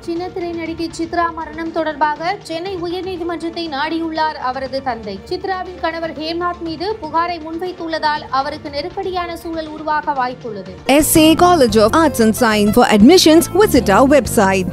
சின்னத்திரை நடிகை சித்ரா மரணம் தொடர்பாக சென்னை உயர்நீதிமன்றத்தை நாடியுள்ளார் அவரது தந்தை சித்ராவின் கணவர் ஹேம்நாத் மீது புகாரை முன்வைத்துள்ளதால் அவருக்கு நெருக்கடியான சூழல் உருவாக வாய்ப்புள்ளது SA College of Arts and Science. For admissions, visit our website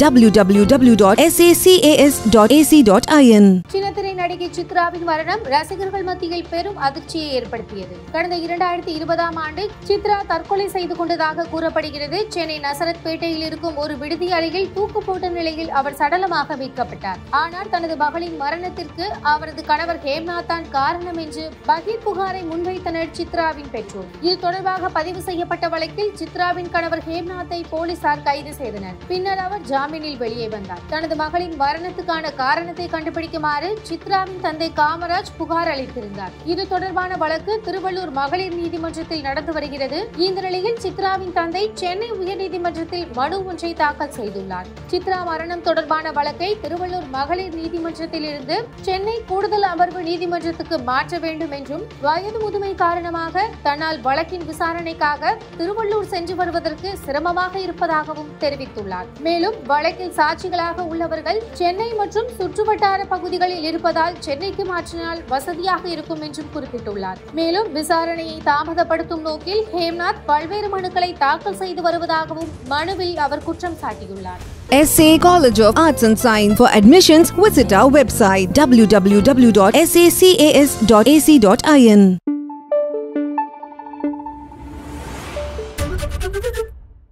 www.sacas.ac.in. சின்னத்திரை நடிகை சித்ராவின் மரணம் ரசிகர்கள் மத்தியில் பெரும் அதிர்ச்சியை ஏற்படுத்தியது கடந்த இரண்டாயிரத்தி இருபதாம் ஆண்டு சித்ரா தற்கொலை செய்து கொண்டதாக கூறப்படுகிறது சென்னை நசரத் பேட்டையில் இருக்கும் ஒரு விடுதி அருகில் தூக்கு போட்ட நிலையில் அவர் சடலமாக மீட்கப்பட்டார் ஆனால் தனது மகளின் மரணத்திற்கு அவரது கணவர் ஹேம்நாத் தான் காரணம் என்று பகீர் புகாரை முன்வைத்தனர் சித்ராவின் பெற்றோர் இது தொடர்பாக பதிவு செய்யப்பட்ட வழக்கில் சித்ராவின் கணவர் ஹேம்நாத்தை போலீசார் கைது செய்தனர் பின்னர் அவர் ஜாமீனில் வெளியே வந்தார் தனது மகளின் மரணத்துக்கான காரணத்தை கண்டுபிடிக்குமாறு சித்ராவின் தந்தை காமராஜ் புகார் அளித்திருந்தார் இது தொடர்பான வழக்கு திருவள்ளூர் மகளிர் நீதிமன்றத்தில் நடந்து வருகிறது இந்த நிலையில் சித்ராவின் தந்தை சென்னை உயர்நீதிமன்றத்தில் மனு ஒன்றை தாக்கல் செய்துள்ளார் சித்ரா மரணம் தொடர்பான வழக்கை திருவள்ளூர் மகளிர் நீதிமன்றத்தில் இருந்து சென்னை கூடுதல் அமர்வு நீதிமன்றத்துக்கு மாற்ற வேண்டும் என்றும் வயது முதுமை காரணமாக தன்னால் வழக்கின் விசாரணைக்காக திருவள்ளூர் சென்று வருவதற்கு சிரமமாக இருப்பதாகவும் தெரிவித்துள்ளார் மேலும் வழக்கில் சாட்சிகளாக உள்ளவர்கள் சென்னை மற்றும் சுற்றுவட்டார பகுதிகளில் இருப்பதால் சென்னைக்கு மாற்றினால் வசதியாக இருக்கும் என்றும் குறிப்பிட்டுள்ளார் மேலும் விசாரணையை தாமதப்படுத்தும் நோக்கில் ஹேம்நாத் பல்வேறு மனுக்களை தாக்கல் செய்து வருவதாகவும் மனுவில் அவர் குற்றம் சாட்டியுள்ளார் SA College of Arts and Science. For admissions, visit our website www.sacas.ac.in.